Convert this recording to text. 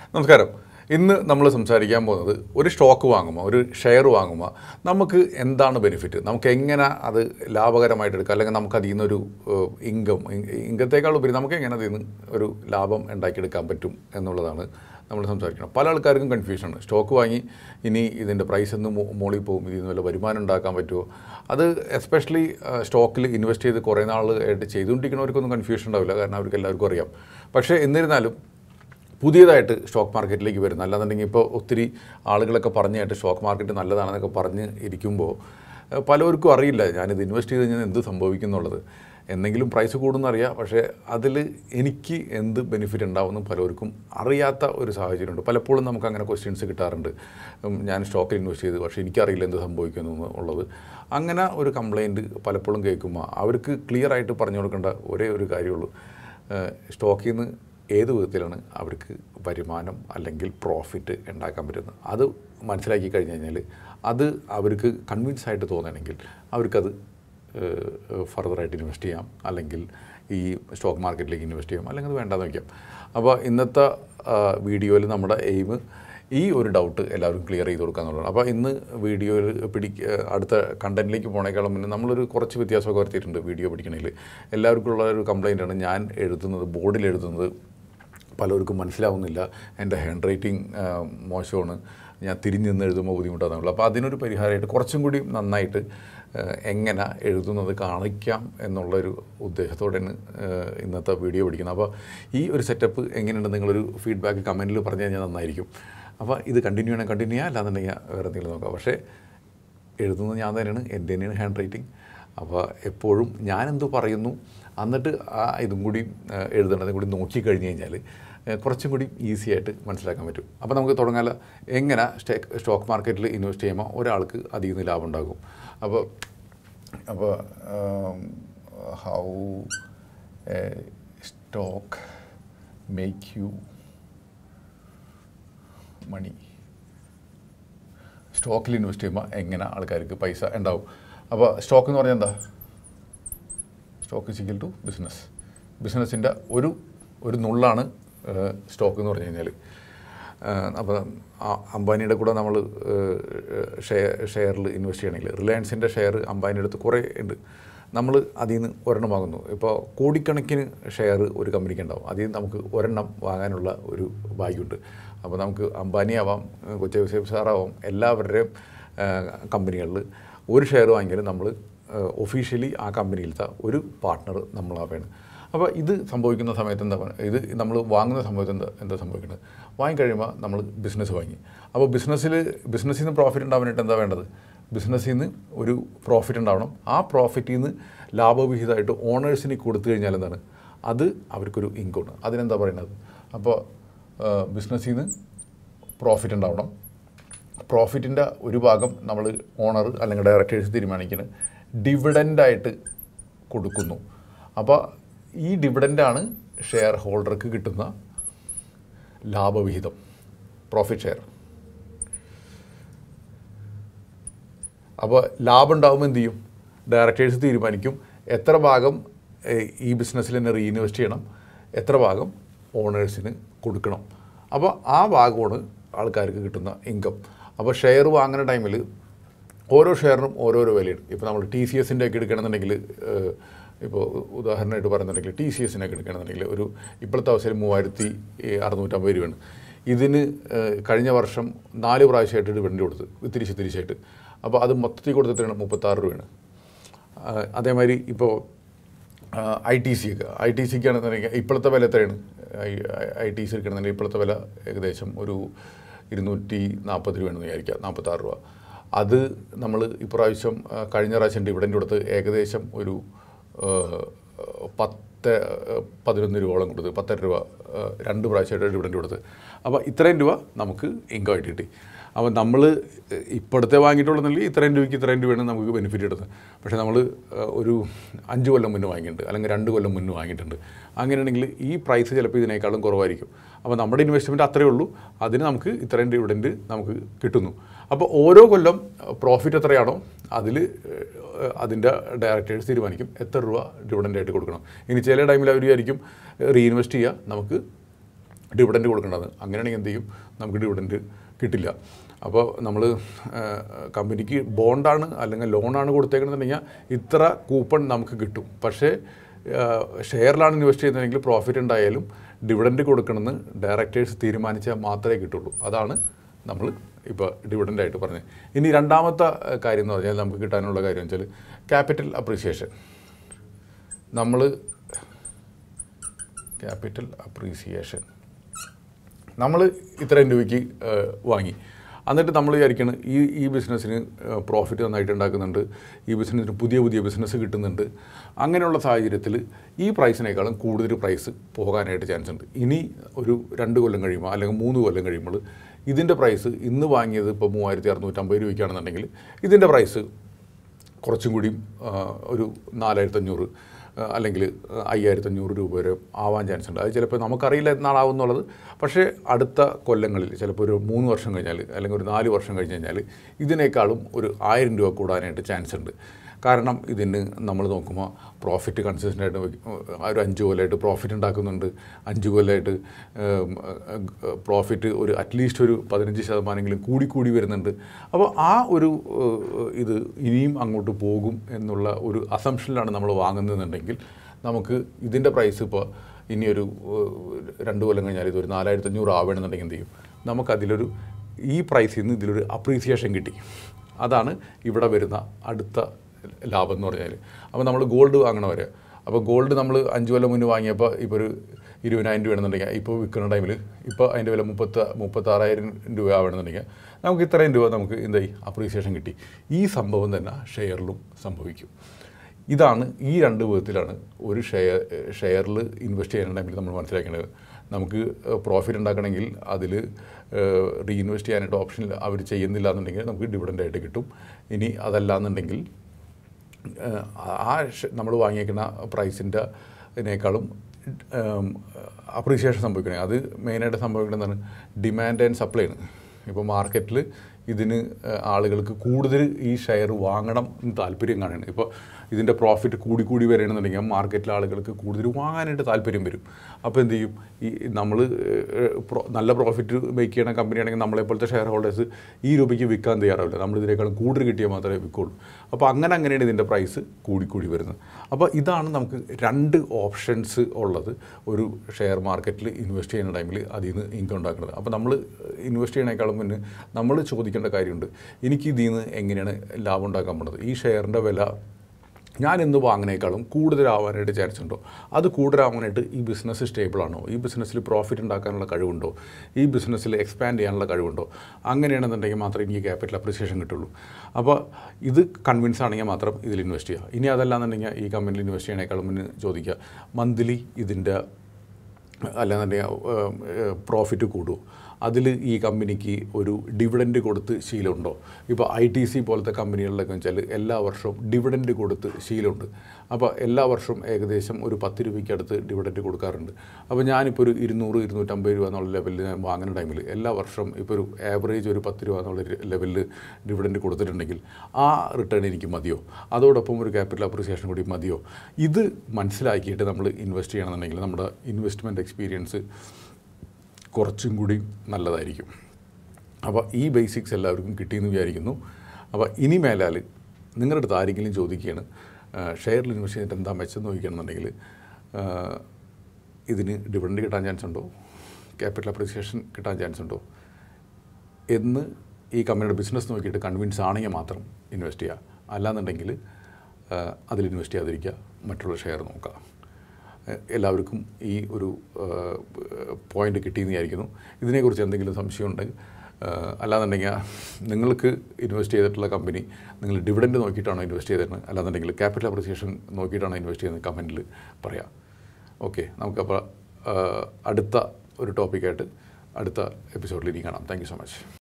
നമസ്കാരം ഇന്ന് നമ്മൾ സംസാരിക്കാൻ പോകുന്നത് ഒരു സ്റ്റോക്ക് വാങ്ങുമ്പോൾ ഒരു ഷെയർ വാങ്ങുമ്പോൾ നമുക്ക് എന്താണ് ബെനിഫിറ്റ് നമുക്ക് എങ്ങനെ അത് ലാഭകരമായിട്ട് എടുക്കാം അല്ലെങ്കിൽ നമുക്ക് അതിൽ നിന്നൊരു ഇൻകം ഇൻകത്തേക്കാൾ ഉപരി നമുക്ക് എങ്ങനെ അതിൽ നിന്ന് ഒരു ലാഭം ഉണ്ടാക്കിയെടുക്കാൻ പറ്റും എന്നുള്ളതാണ് നമ്മൾ സംസാരിക്കണം പല ആൾക്കാർക്കും കൺഫ്യൂഷനാണ് സ്റ്റോക്ക് വാങ്ങി ഇനി ഇതിൻ്റെ പ്രൈസ് എന്ന് മുകളിൽ പോകും ഇതിൽ നിന്ന് വല്ല വരുമാനം ഉണ്ടാക്കാൻ പറ്റുമോ അത് എസ്പെഷ്യലി സ്റ്റോക്കിൽ ഇൻവെസ്റ്റ് ചെയ്ത് കുറേ നാളായിട്ട് ചെയ്തുകൊണ്ടിരിക്കുന്നവർക്കൊന്നും കൺഫ്യൂഷൻ ഉണ്ടാവില്ല കാരണം അവർക്ക് എല്ലാവർക്കും അറിയാം പക്ഷേ എന്നിരുന്നാലും പുതിയതായിട്ട് സ്റ്റോക്ക് മാർക്കറ്റിലേക്ക് വരുന്ന അല്ലാന്നുണ്ടെങ്കിൽ ഇപ്പോൾ ഒത്തിരി ആളുകളൊക്കെ പറഞ്ഞായിട്ട് സ്റ്റോക്ക് മാർക്കറ്റ് നല്ലതാണെന്നൊക്കെ പറഞ്ഞ് ഇരിക്കുമ്പോൾ ഏഹ് പലർക്കും അറിയില്ല ഞാനിത് ഇൻവെസ്റ്റ് ചെയ്ത് കഴിഞ്ഞാൽ എന്ത് സംഭവിക്കും എന്നുള്ളത് എന്തെങ്കിലും പ്രൈസ് കൂടുന്നറിയാം പക്ഷേ അതിൽ എനിക്ക് എന്ത് ബെനിഫിറ്റ് ഉണ്ടാവുമെന്നും പലർക്കും അറിയാത്ത ഒരു സാഹചര്യമുണ്ട് പലപ്പോഴും നമുക്ക് അങ്ങനെ ക്വസ്റ്റ്യൻസ് കിട്ടാറുണ്ട് ഉം, ഞാൻ സ്റ്റോക്കിൽ ഇൻവെസ്റ്റ് ചെയ്ത് പക്ഷേ എനിക്കറിയില്ല എന്ത് സംഭവിക്കുന്നു ഉള്ളത് അങ്ങനെ ഒരു കംപ്ലയിൻറ്റ് പലപ്പോഴും കേൾക്കുമ്പോൾ അവർക്ക് ക്ലിയർ ആയിട്ട് പറഞ്ഞു കൊടുക്കേണ്ട ഒരേ ഒരു കാര്യമുള്ളൂ ഏഹ് സ്റ്റോക്കിൽ നിന്ന് ഏത് വിധത്തിലാണ് അവർക്ക് വരുമാനം അല്ലെങ്കിൽ പ്രോഫിറ്റ് ഉണ്ടാക്കാൻ പറ്റുന്നത് അത് മനസ്സിലാക്കി കഴിഞ്ഞ് കഴിഞ്ഞാൽ അത് അവർക്ക് കൺവിൻസ് ആയിട്ട് തോന്നണമെങ്കിൽ അവർക്കത് ഫർദറായിട്ട് ഇൻവെസ്റ്റ് ചെയ്യാം അല്ലെങ്കിൽ ഈ സ്റ്റോക്ക് മാർക്കറ്റിലേക്ക് ഇൻവെസ്റ്റ് ചെയ്യാം അല്ലെങ്കിൽ അത് വേണ്ടാന്ന് വയ്ക്കാം അപ്പോൾ ഇന്നത്തെ വീഡിയോയിൽ നമ്മുടെ എയിം ഈ ഒരു ഡൗട്ട് എല്ലാവരും ക്ലിയർ ചെയ്ത് കൊടുക്കുക എന്നുള്ളതാണ് അപ്പോൾ ഇന്ന് വീഡിയോയിൽ പിടിക്ക അടുത്ത കണ്ടൻറ്റിലേക്ക് പോണേക്കാളും മുന്നേ നമ്മളൊരു കുറച്ച് വ്യത്യാസമൊക്കെ വരുത്തിയിട്ടുണ്ട് വീഡിയോ പിടിക്കണതിൽ എല്ലാവർക്കും ഉള്ള ഒരു കംപ്ലയിൻ്റാണ് ഞാൻ എഴുതുന്നത് ബോർഡിൽ എഴുതുന്നത് പലർക്കും മനസ്സിലാവുന്നില്ല എൻ്റെ ഹാൻഡ് റൈറ്റിംഗ് മോശമാണ് ഞാൻ തിരിഞ്ഞ് നിന്ന് എഴുതുമ്പോൾ ബുദ്ധിമുട്ടാകുന്നുള്ളൂ അപ്പോൾ അതിനൊരു പരിഹാരമായിട്ട് കുറച്ചും കൂടി നന്നായിട്ട് ആ, എങ്ങനെ എഴുതുന്നത് കാണിക്കാം എന്നുള്ളൊരു ഉദ്ദേശത്തോടെയാണ് ആ, ഇന്നത്തെ വീഡിയോ പിടിക്കുന്നത് അപ്പോൾ ഈ ഒരു സെറ്റപ്പ് എങ്ങനെയുണ്ട് നിങ്ങളൊരു ഫീഡ്ബാക്ക് കമൻറ്റിൽ പറഞ്ഞു കഴിഞ്ഞാൽ നന്നായിരിക്കും അപ്പോൾ ഇത് കണ്ടിന്യൂ ചെയ്യണം കണ്ടിന്യൂ ചെയ്യാം അല്ലാന്നുണ്ടെങ്കിൽ വേറെ എന്തെങ്കിലും നോക്കാം പക്ഷേ എഴുതുന്നത് ഞാൻ തന്നെയാണ് എൻ്റെ തന്നെയാണ് ഹാൻഡ് റൈറ്റിംഗ് അപ്പോൾ എപ്പോഴും ഞാനെന്ത് പറയുന്നു എന്നിട്ട് ആ ഇതും കൂടി ആ, എഴുതണതും കൂടി നോക്കി കഴിഞ്ഞ് കഴിഞ്ഞാൽ ആ, കുറച്ചും കൂടി ഈസി ആയിട്ട് മനസ്സിലാക്കാൻ പറ്റും അപ്പോൾ നമുക്ക് തുടങ്ങാല എങ്ങനെ സ്റ്റേക്ക് സ്റ്റോക്ക് മാർക്കറ്റിൽ ഇൻവെസ്റ്റ് ചെയ്യുമ്പോൾ ഒരാൾക്ക് അതിൽ നിന്ന് ലാഭം ഉണ്ടാകും അപ്പോൾ അപ്പോൾ how stock make you money സ്റ്റോക്കിൽ ഇൻവെസ്റ്റ് ചെയ്യുമ്പോൾ എങ്ങനെ ആൾക്കാർക്ക് പൈസ ഉണ്ടാവും അപ്പോൾ സ്റ്റോക്ക് എന്ന് പറഞ്ഞാൽ എന്താ സ്റ്റോക്ക് ഇസിക്കൽ ടു ബിസിനസ് ബിസിനസ്സിൻ്റെ ഒരു ഒരു നുള്ളാണ് സ്റ്റോക്ക് എന്ന് പറഞ്ഞു കഴിഞ്ഞാൽ അപ്പോൾ അംബാനിയുടെ കൂടെ നമ്മൾ ഷെയർ ഷെയറിൽ ഇൻവെസ്റ്റ് ചെയ്യണമെങ്കിൽ റിലയൻസിൻ്റെ ഷെയർ അംബാനിയുടെ അടുത്ത് കുറേ ഉണ്ട് നമ്മൾ അതിൽ നിന്ന് ഒരെണ്ണം വാങ്ങുന്നു ഇപ്പോൾ കോടിക്കണക്കിന് ഷെയർ ഒരു കമ്പനിക്ക് ഉണ്ടാവും അതിൽ നിന്ന് നമുക്ക് ഒരെണ്ണം വാങ്ങാനുള്ള ഒരു ഭാഗ്യമുണ്ട് അപ്പോൾ നമുക്ക് അംബാനി ആവാം കൊച്ചി യൂസഫ് സാറാവാം എല്ലാവരുടെയും കമ്പനികളിൽ ഒരു ഷെയർ വാങ്ങിയാലും നമ്മൾ ഒഫീഷ്യലി ആ കമ്പനിയിലത്തെ ഒരു പാർട്ട്ണർ നമ്മളാവുകയാണ് അപ്പോൾ ഇത് സംഭവിക്കുന്ന സമയത്ത് എന്താ പറയുക ഇത് നമ്മൾ വാങ്ങുന്ന സമയത്ത് എന്താ എന്താ സംഭവിക്കുന്നത് വാങ്ങിക്കഴിയുമ്പോൾ നമ്മൾ ബിസിനസ് വാങ്ങി അപ്പോൾ ബിസിനസ്സിൽ ബിസിനസ്സിൽ നിന്ന് പ്രോഫിറ്റ് ഉണ്ടാവാനായിട്ട് എന്താ വേണ്ടത് ബിസിനസ്സിൽ നിന്ന് ഒരു പ്രോഫിറ്റ് ഉണ്ടാവണം ആ പ്രോഫിറ്റിൽ നിന്ന് ലാഭവിഹിതമായിട്ട് ഓണേഴ്സിന് കൊടുത്തു കഴിഞ്ഞാൽ എന്താണ് അത് അവർക്കൊരു ഇൻകമാണ് അതിനെന്താ പറയുന്നത് അപ്പോൾ ബിസിനസ്സിൽ നിന്ന് പ്രോഫിറ്റ് ഉണ്ടാവണം പ്രോഫിറ്റിൻ്റെ ഒരു ഭാഗം നമ്മൾ ഓണർ അല്ലെങ്കിൽ ഡയറക്ടേഴ്സ് തീരുമാനിക്കുന്നത് ഡിവിഡൻ്റായിട്ട് കൊടുക്കുന്നു അപ്പോൾ ഈ ഡിവിഡൻ്റാണ് ഷെയർ ഹോൾഡർക്ക് കിട്ടുന്ന ലാഭവിഹിതം പ്രോഫിറ്റ് ഷെയർ അപ്പോൾ ലാഭം ഉണ്ടാകുമ്പോൾ എന്ത് ചെയ്യും ഡയറക്ടേഴ്സ് തീരുമാനിക്കും എത്ര ഭാഗം ഏഹ്, ഈ ബിസിനസ്സിൽ തന്നെ റീഇൻവെസ്റ്റ് ചെയ്യണം എത്ര ഭാഗം ഓണേഴ്സിന് കൊടുക്കണം അപ്പോൾ ആ ഭാഗമാണ് ആൾക്കാർക്ക് കിട്ടുന്ന ഇൻകം അപ്പോൾ ഷെയർ വാങ്ങുന്ന ടൈമിൽ ഓരോ ഷെയറിനും ഓരോരോ വിലയാണ് ഇപ്പോൾ നമ്മൾ ടി സി എസിൻ്റെ ഒക്കെ എടുക്കണമെന്നുണ്ടെങ്കിൽ ഏഹ്, ഇപ്പോൾ ഉദാഹരണമായിട്ട് പറയുന്നുണ്ടെങ്കിൽ ടി സി എസിനൊക്കെ എടുക്കണമെന്നുണ്ടെങ്കിൽ ഒരു ഇപ്പോഴത്തെ അവസരം മൂവായിരത്തി അറുന്നൂറ്റമ്പത് രൂപയാണ് ഇതിന് ഏഹ്, കഴിഞ്ഞ വർഷം നാല് പ്രാവശ്യമായിട്ട് ഡിവിഡൻഡ് കൊടുത്ത് തിരിച്ച് തിരിച്ചായിട്ട് അപ്പോൾ അത് മൊത്തത്തിൽ കൊടുത്തിട്ടാണ് മുപ്പത്താറ് രൂപയാണ് ആ, അതേമാതിരി ഇപ്പോൾ ഐ ടി സി ഒക്കെ ഐ ടി സിക്ക് ആണെന്നുണ്ടെങ്കിൽ ഇപ്പോഴത്തെ വില എത്രയാണ് ഐ ടി സി എടുക്കണമെന്നുണ്ടെങ്കിൽ ഇപ്പോഴത്തെ വില ഏകദേശം ഒരു ഇരുന്നൂറ്റി നാൽപ്പത് രൂപയാണെന്ന് വിചാരിക്കുക നാൽപ്പത്താറ് രൂപ അത് നമ്മൾ ഇപ്രാവശ്യം ആ, കഴിഞ്ഞ പ്രാവശ്യം ഡിവിഡൻഡ് കൊടുത്ത് ഏകദേശം ഒരു ആ, പത്ത് ആ, പതിനൊന്ന് രൂപയോളം കൊടുത്ത് പത്തര രൂപ ആ, രണ്ട് പ്രാവശ്യമായിട്ട് ഡിവിഡൻഡ് കൊടുത്ത് അപ്പോൾ ഇത്രയും രൂപ നമുക്ക് ഇൻകം ആയിട്ട് കിട്ടി അപ്പോൾ നമ്മൾ ഇപ്പോഴത്തെ വാങ്ങിയിട്ടുള്ളതെങ്കിൽ ഇത്രയും രൂപയ്ക്ക് ഇത്രയും രൂപയാണ് നമുക്ക് ബെനിഫിറ്റ് കിട്ടുന്നത് പക്ഷേ നമ്മൾ ഒരു അഞ്ച് കൊല്ലം മുന്നേ വാങ്ങിയിട്ടുണ്ട് അല്ലെങ്കിൽ രണ്ട് കൊല്ലം മുന്നേ വാങ്ങിയിട്ടുണ്ട് അങ്ങനെയാണെങ്കിൽ ഈ പ്രൈസ് ചിലപ്പോൾ ഇതിനേക്കാളും കുറവായിരിക്കും അപ്പോൾ നമ്മുടെ ഇൻവെസ്റ്റ്മെൻറ്റ് അത്രയേ ഉള്ളൂ അതിന് നമുക്ക് ഇത്രയും ഡിവിഡൻറ്റ് നമുക്ക് കിട്ടുന്നു അപ്പോൾ ഓരോ കൊല്ലം പ്രോഫിറ്റ് എത്രയാണോ അതിൽ അതിൻ്റെ ഡയറക്ടേഴ്സ് തീരുമാനിക്കും എത്ര രൂപ ഡിവിഡൻ്റ് ആയിട്ട് കൊടുക്കണം ഇനി ചില ടൈമിൽ അവർ വിചാരിക്കും റീഇൻവെസ്റ്റ് ചെയ്യുക നമുക്ക് ഡിവിഡൻഡ് കൊടുക്കേണ്ടത് അങ്ങനെയാണെങ്കിൽ എന്ത് ചെയ്യും നമുക്ക് ഡിവിഡൻഡ് കിട്ടില്ല അപ്പോൾ നമ്മൾ കമ്പനിക്ക് ബോണ്ടാണ് അല്ലെങ്കിൽ ലോണാണ് കൊടുത്തേക്കണമെന്നുണ്ടെങ്കിൽ ഇത്ര കൂപ്പൺ നമുക്ക് കിട്ടും പക്ഷേ ഷെയറിലാണ് ഇൻവെസ്റ്റ് ചെയ്യുന്നതെങ്കിൽ പ്രോഫിറ്റ് ഉണ്ടായാലും ഡിവിഡൻഡ് കൊടുക്കണമെന്ന് ഡയറക്ടേഴ്സ് തീരുമാനിച്ചാൽ മാത്രമേ കിട്ടുള്ളൂ അതാണ് നമ്മൾ ഇപ്പോൾ ഡിവിഡൻ്റായിട്ട് പറഞ്ഞത് ഇനി രണ്ടാമത്തെ ഏഹ്, കാര്യം എന്ന് പറഞ്ഞാൽ നമുക്ക് കിട്ടാനുള്ള കാര്യം എന്ന് വെച്ചാൽ ക്യാപിറ്റൽ അപ്രീസിയേഷൻ നമ്മൾ ക്യാപിറ്റൽ അപ്രീസിയേഷൻ നമ്മൾ ഇത്രയും രൂപയ്ക്ക് ഏഹ്, വാങ്ങി എന്നിട്ട് നമ്മൾ വിചാരിക്കണം ഈ ഈ ബിസിനസ്സിന് പ്രോഫിറ്റ് നന്നായിട്ട് ഉണ്ടാക്കുന്നുണ്ട് ഈ ബിസിനസ്സിന് പുതിയ പുതിയ ബിസിനസ് കിട്ടുന്നുണ്ട് അങ്ങനെയുള്ള സാഹചര്യത്തിൽ ഈ പ്രൈസിനേക്കാളും കൂടുതൽ പ്രൈസ് പോകാനായിട്ട് ചാൻസ് ഉണ്ട് ഇനി ഒരു രണ്ട് കൊല്ലം കഴിയുമ്പോൾ അല്ലെങ്കിൽ മൂന്ന് കൊല്ലം കഴിയുമ്പോൾ ഇതിൻ്റെ പ്രൈസ് ഇന്ന് വാങ്ങിയത് ഇപ്പോൾ മൂവായിരത്തി അറുന്നൂറ്റമ്പത് രൂപയ്ക്കാണെന്നുണ്ടെങ്കിൽ ഇതിൻ്റെ പ്രൈസ് കുറച്ചും കൂടിയും ആ, ഒരു നാലായിരത്തഞ്ഞൂറ് ആ, അല്ലെങ്കിൽ അയ്യായിരത്തഞ്ഞൂറ് രൂപ വരെ ആവാൻ ചാൻസ് ഉണ്ട് അത് ചിലപ്പോൾ നമുക്കറിയില്ല എന്നാളാവും എന്നുള്ളത് പക്ഷേ അടുത്ത കൊല്ലങ്ങളിൽ ചിലപ്പോൾ ഒരു മൂന്ന് വർഷം കഴിഞ്ഞാൽ അല്ലെങ്കിൽ ഒരു നാല് വർഷം കഴിഞ്ഞ് കഴിഞ്ഞാൽ ഇതിനേക്കാളും ഒരു ആയിരം രൂപ കൂടാനായിട്ട് ചാൻസ് ഉണ്ട് കാരണം ഇതിന് നമ്മൾ നോക്കുമ്പോൾ പ്രോഫിറ്റ് കൺസിസ്റ്റൻ്റ് ആയിട്ട് വെക്ക- ആ ഒരു അഞ്ച് കൊല്ലമായിട്ട് പ്രോഫിറ്റ് ഉണ്ടാക്കുന്നുണ്ട് അഞ്ച് കൊല്ലമായിട്ട് പ്രോഫിറ്റ് ഒരു അറ്റ്ലീസ്റ്റ് ഒരു പതിനഞ്ച് ശതമാനമെങ്കിലും കൂടി കൂടി വരുന്നുണ്ട് അപ്പോൾ ആ ഒരു ഏഹ്, ഇത് ഇനിയും അങ്ങോട്ട് പോകും എന്നുള്ള ഒരു അസംഷനിലാണ് നമ്മൾ വാങ്ങുന്നതെന്നുണ്ടെങ്കിൽ നമുക്ക് ഇതിൻ്റെ പ്രൈസ് ഇപ്പോൾ ഇനിയൊരു ഏഹ്, രണ്ട് കൊല്ലം കഴിഞ്ഞാൽ ഇതൊരു നാലായിരത്തി അഞ്ഞൂറ് ആവണമെന്നുണ്ടെങ്കിൽ എന്ത് ചെയ്യും നമുക്കതിലൊരു ഈ പ്രൈസിൽ നിന്ന് ഇതിലൊരു അപ്രീസിയേഷൻ കിട്ടി അതാണ് ഇവിടെ വരുന്ന അടുത്ത ലാഭം എന്ന് പറഞ്ഞാൽ അപ്പോൾ നമ്മൾ ഗോൾഡ് വാങ്ങണവരെ അപ്പോൾ ഗോൾഡ് നമ്മൾ അഞ്ച് കൊല്ലം മുന്നേ വാങ്ങിയപ്പോൾ ഇപ്പോൾ ഒരു ഇരുപതിനായിരം രൂപ ആണെന്നുണ്ടെങ്കിൽ ഇപ്പോൾ വിൽക്കുന്ന ടൈമിൽ ഇപ്പോൾ അതിൻ്റെ വില മുപ്പത്ത മുപ്പത്താറായിരം രൂപ ആവണമെന്നുണ്ടെങ്കിൽ നമുക്ക് ഇത്രയും രൂപ നമുക്ക് എന്തായി അപ്രീസിയേഷൻ കിട്ടി ഈ സംഭവം തന്നെ ഷെയറിലും സംഭവിക്കും ഇതാണ് ഈ രണ്ട് വിധത്തിലാണ് ഒരു ഷെയർ ഷെയറിൽ ഇൻവെസ്റ്റ് ചെയ്യുന്ന ടൈമിൽ നമ്മൾ മനസ്സിലാക്കേണ്ടത് നമുക്ക് പ്രോഫിറ്റ് ഉണ്ടാക്കണമെങ്കിൽ അതിൽ റീഇൻവെസ്റ്റ് ചെയ്യാനായിട്ട് ഓപ്ഷൻ അവർ ചെയ്യുന്നില്ല എന്നുണ്ടെങ്കിൽ നമുക്ക് ഡിവിഡൻ്റ് ആയിട്ട് കിട്ടും ഇനി അതല്ല എന്നുണ്ടെങ്കിൽ ഏഹ്, ആ നമ്മൾ വാങ്ങിയേക്കുന്ന പ്രൈസിൻ്റെ ഇതിനേക്കാളും അപ്രീസിയേഷൻ സംഭവിക്കണേ അത് മെയിനായിട്ട് സംഭവിക്കുന്നത് എന്താണ് ഡിമാൻഡ് ആൻഡ് സപ്ലൈ ആണ് ഇപ്പോൾ മാർക്കറ്റിൽ ഇതിന് ഏഹ്, ആളുകൾക്ക് കൂടുതൽ ഈ ഷെയർ വാങ്ങണം എന്ന് താല്പര്യം കാണുകയാണ് ഇപ്പോൾ ഇതിൻ്റെ പ്രോഫിറ്റ് കൂടി കൂടി വരികയാണെന്നുണ്ടെങ്കിൽ മാർക്കറ്റിലെ ആളുകൾക്ക് കൂടുതൽ വാങ്ങാനായിട്ട് താല്പര്യം വരും അപ്പോൾ എന്ത് ചെയ്യും ഈ നമ്മൾ നല്ല പ്രോഫിറ്റ് മേക്ക് ചെയ്യണ കമ്പനി ആണെങ്കിൽ നമ്മളെപ്പോലത്തെ ഷെയർ ഹോൾഡേഴ്സ് ഈ രൂപയ്ക്ക് വിൽക്കാൻ തയ്യാറാവില്ല നമ്മൾ ഇതിനേക്കാളും കൂടുതൽ കിട്ടിയാൽ മാത്രമേ വിൽക്കുള്ളൂ അപ്പോൾ അങ്ങനെ അങ്ങനെയാണ് ഇതിൻ്റെ പ്രൈസ് കൂടിക്കൂടി വരുന്നത് അപ്പോൾ ഇതാണ് നമുക്ക് രണ്ട് ഓപ്ഷൻസ് ഉള്ളത് ഒരു ഷെയർ മാർക്കറ്റിൽ ഇൻവെസ്റ്റ് ചെയ്യുന്ന ടൈമിൽ അതിൽ നിന്ന് ഇൻകം ഉണ്ടാക്കുന്നത് അപ്പോൾ നമ്മൾ ഇൻവെസ്റ്റ് ചെയ്യണേക്കാളും മുന്നേ നമ്മൾ ചോദിക്കേണ്ട കാര്യമുണ്ട് എനിക്ക് ഇതിൽ നിന്ന് എങ്ങനെയാണ് ലാഭം ഉണ്ടാക്കാൻ പോകുന്നത് ഈ ഷെയറിൻ്റെ വില ഞാൻ ഇന്ന് വാങ്ങുന്നേക്കാളും കൂടുതലാവാനായിട്ട് ചാൻസ് ഉണ്ടോ അത് കൂടുതലാവാനായിട്ട് ഈ ബിസിനസ് സ്റ്റേബിളാണോ ഈ ബിസിനസ്സിൽ പ്രോഫിറ്റ് ഉണ്ടാക്കാനുള്ള കഴിവുണ്ടോ ഈ ബിസിനസ്സിൽ എക്സ്പാൻഡ് ചെയ്യാനുള്ള കഴിവുണ്ടോ അങ്ങനെയാണെന്നുണ്ടെങ്കിൽ മാത്രമേ എനിക്ക് ക്യാപിറ്റൽ അപ്രിസിയേഷൻ കിട്ടുള്ളൂ അപ്പോൾ ഇത് കൺവിൻസ് ആണെങ്കിൽ മാത്രം ഇതിൽ ഇൻവെസ്റ്റ് ചെയ്യുക ഇനി അതല്ലാന്നുണ്ടെങ്കിൽ ഈ കമ്പനിയിൽ ഇൻവെസ്റ്റ് ചെയ്യണേക്കാളും മുന്നേ ചോദിക്കുക മന്ത്ലി ഇതിൻ്റെ അല്ലാന്നുണ്ടെങ്കിൽ പ്രോഫിറ്റ് കൂടുമോ അതിൽ ഈ കമ്പനിക്ക് ഒരു ഡിവിഡൻഡ് കൊടുത്ത് ശീലമുണ്ടോ ഇപ്പോൾ ഐ ടി സി പോലത്തെ കമ്പനികളിലൊക്കെ വെച്ചാൽ എല്ലാ വർഷവും ഡിവിഡൻഡ് കൊടുത്ത് ശീലമുണ്ട് അപ്പോൾ എല്ലാ വർഷവും ഏകദേശം ഒരു പത്ത് രൂപയ്ക്ക് അടുത്ത് ഡിവിഡൻഡ് കൊടുക്കാറുണ്ട് അപ്പോൾ ഞാനിപ്പോൾ ഒരു ഇരുന്നൂറ് ഇരുന്നൂറ്റമ്പത് രൂപ എന്നുള്ള ലെവലിൽ ഞാൻ വാങ്ങുന്ന ടൈമിൽ എല്ലാ വർഷവും ഇപ്പോൾ ഒരു ആവറേജ് ഒരു പത്ത് രൂപ എന്നുള്ള ലെവലിൽ ഡിവിഡൻഡ് കൊടുത്തിട്ടുണ്ടെങ്കിൽ ആ റിട്ടേൺ എനിക്ക് മതിയോ അതോടൊപ്പം ഒരു ക്യാപിറ്റൽ അപ്രിസിയേഷൻ കൂടി മതിയോ ഇത് മനസ്സിലാക്കിയിട്ട് നമ്മൾ ഇൻവെസ്റ്റ് ചെയ്യണമെന്നുണ്ടെങ്കിൽ നമ്മുടെ ഇൻവെസ്റ്റ്മെൻറ്റ് എക്സ്പീരിയൻസ് കുറച്ചും കൂടി നല്ലതായിരിക്കും അപ്പോൾ ഈ ബേസിക്സ് എല്ലാവർക്കും കിട്ടിയെന്ന് വിചാരിക്കുന്നു അപ്പോൾ ഇനി മേലാൽ നിങ്ങളുടെ അടുത്ത് ആരെങ്കിലും ചോദിക്കുകയാണ് ഷെയറിൽ ഇൻവെസ്റ്റ് ചെയ്തിട്ട് എന്താ മെച്ചം ചോദിക്കുകയാണെന്നുണ്ടെങ്കിൽ ആ, ഇതിന് ഡിവിഡൻഡ് കിട്ടാൻ ചാൻസ് ഉണ്ടോ ക്യാപിറ്റൽ അപ്രിസിയേഷൻ കിട്ടാൻ ചാൻസ് ഉണ്ടോ എന്ന് ഈ കമ്പനിയുടെ ബിസിനസ് നോക്കിയിട്ട് കൺവിൻസ് ആണെങ്കിൽ മാത്രം ഇൻവെസ്റ്റ് ചെയ്യുക അല്ലാന്നുണ്ടെങ്കിൽ ആ, അതിൽ ഇൻവെസ്റ്റ് ചെയ്യാതിരിക്കുക മറ്റുള്ള ഷെയർ നോക്കുക എ- എല്ലാവർക്കും ഈ ഒരു പോയിന്റ് കിട്ടിയെന്ന് വിചാരിക്കുന്നു ഇതിനെക്കുറിച്ച് എന്തെങ്കിലും സംശയം ഉണ്ടെങ്കിൽ അല്ലാന്നുണ്ടെങ്കിൽ നിങ്ങൾക്ക് ഇൻവെസ്റ്റ് ചെയ്തിട്ടുള്ള കമ്പനി നിങ്ങൾ ഡിവിഡൻഡ് നോക്കിയിട്ടാണോ ഇൻവെസ്റ്റ് ചെയ്തിരുന്നത് അല്ലാന്നുണ്ടെങ്കിൽ ക്യാപിറ്റൽ അപ്രിസിയേഷൻ നോക്കിയിട്ടാണോ ഇൻവെസ്റ്റ് ചെയ്യുന്നത് കമൻറ്റിൽ പറയാം ഓക്കെ നമുക്കപ്പോൾ അടുത്ത ഒരു ടോപ്പിക്കായിട്ട് അടുത്ത എപ്പിസോഡിൽ ഇനി കാണാം താങ്ക് യു സോ മച്ച്